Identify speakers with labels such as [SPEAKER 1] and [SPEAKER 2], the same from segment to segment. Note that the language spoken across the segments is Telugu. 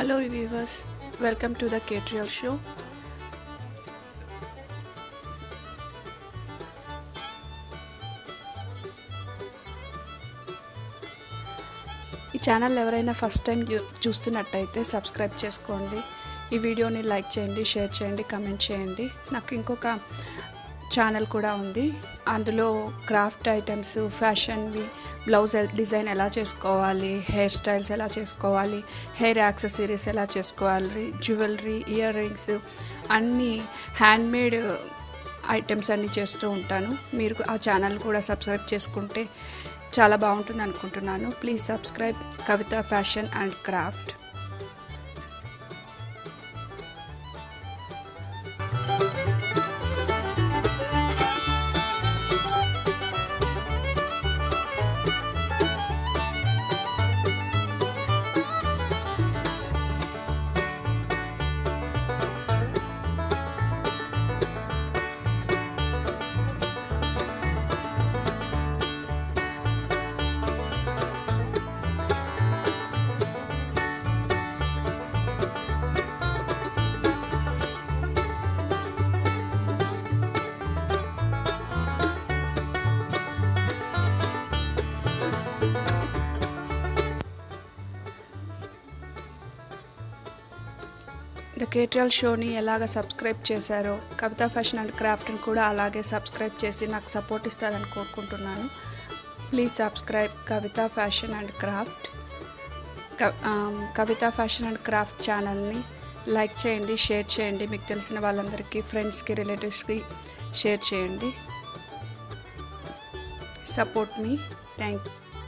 [SPEAKER 1] Hello viewers, welcome to the Catriel show. ఈ ఛానల్ ఎవరైనా ఫస్ట్ టైం చూ- చూస్తున్నట్టయితే సబ్స్క్రైబ్ చేసుకోండి ఈ వీడియోని లైక్ చేయండి షేర్ చేయండి కమెంట్ చేయండి నాకు ఇంకొక ఛానల్ కూడా ఉంది అందులో క్రాఫ్ట్ ఐటమ్స్ ఫ్యాషన్వి బ్లౌజ్ డిజైన్ ఎలా చేసుకోవాలి హెయిర్ స్టైల్స్ ఎలా చేసుకోవాలి హెయిర్ యాక్సెసరీస్ ఎలా చేసుకోవాలి జ్యువెలరీ ఇయర్ రింగ్స్ అన్నీ హ్యాండ్మేడ్ ఐటమ్స్ అన్నీ చేస్తూ ఉంటాను మీరు ఆ ఛానల్ కూడా సబ్స్క్రైబ్ చేసుకుంటే చాలా బాగుంటుంది అనుకుంటున్నాను please subscribe Kavitha fashion and craft the Catriel షోని ఎలాగ సబ్స్క్రైబ్ చేశారో కవిత ఫ్యాషన్ అండ్ క్రాఫ్ట్ని కూడా అలాగే సబ్స్క్రైబ్ చేసి నాకు సపోర్ట్ ఇస్తారని కోరుకుంటున్నాను please subscribe Kavitha fashion and craft Kavitha fashion and craft ఛానల్ని లైక్ చేయండి షేర్ చేయండి మీకు తెలిసిన వాళ్ళందరికీ ఫ్రెండ్స్కి రిలేటివ్స్కి షేర్ చేయండి సపోర్ట్ మీ థ్యాంక్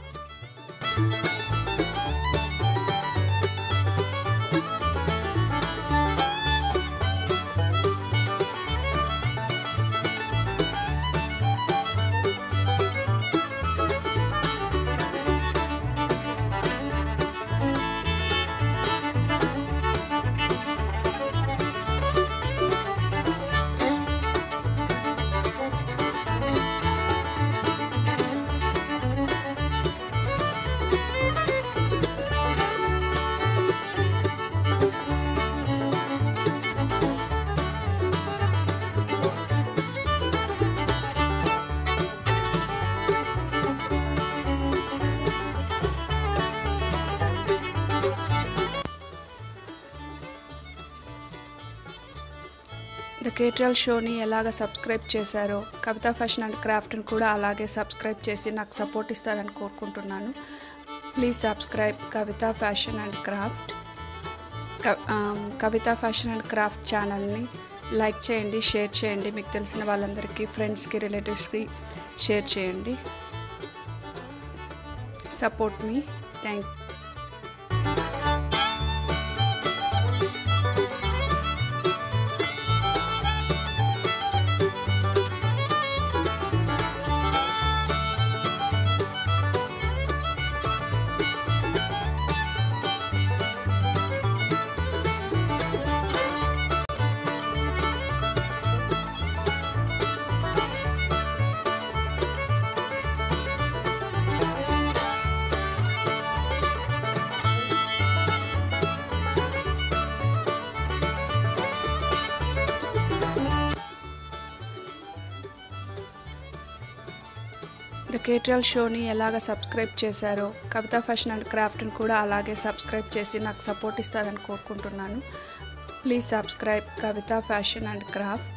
[SPEAKER 1] ద కేట్రియల్ షోని ఎలాగ సబ్స్క్రైబ్ చేశారో కవిత ఫ్యాషన్ అండ్ క్రాఫ్ట్ని కూడా అలాగే సబ్స్క్రైబ్ చేసి నాకు సపోర్ట్ ఇస్తారని కోరుకుంటున్నాను please subscribe Kavitha fashion and craft Kavitha fashion and craft ఛానల్ని లైక్ చేయండి షేర్ చేయండి మీకు తెలిసిన వాళ్ళందరికీ ఫ్రెండ్స్కి రిలేటివ్స్కి షేర్ చేయండి సపోర్ట్ మీ థ్యాంక్ ద కేట్రియల్ షోని ఎలాగ సబ్స్క్రైబ్ చేశారో కవిత ఫ్యాషన్ అండ్ క్రాఫ్ట్ని కూడా అలాగే సబ్స్క్రైబ్ చేసి నాకు సపోర్ట్ ఇస్తారని కోరుకుంటున్నాను please subscribe Kavitha fashion and craft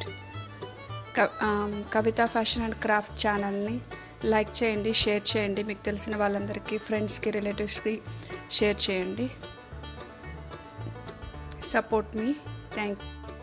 [SPEAKER 1] Kavitha fashion and craft ఛానల్ని లైక్ చేయండి షేర్ చేయండి మీకు తెలిసిన వాళ్ళందరికీ ఫ్రెండ్స్కి రిలేటివ్స్కి షేర్ చేయండి సపోర్ట్ మీ థ్యాంక్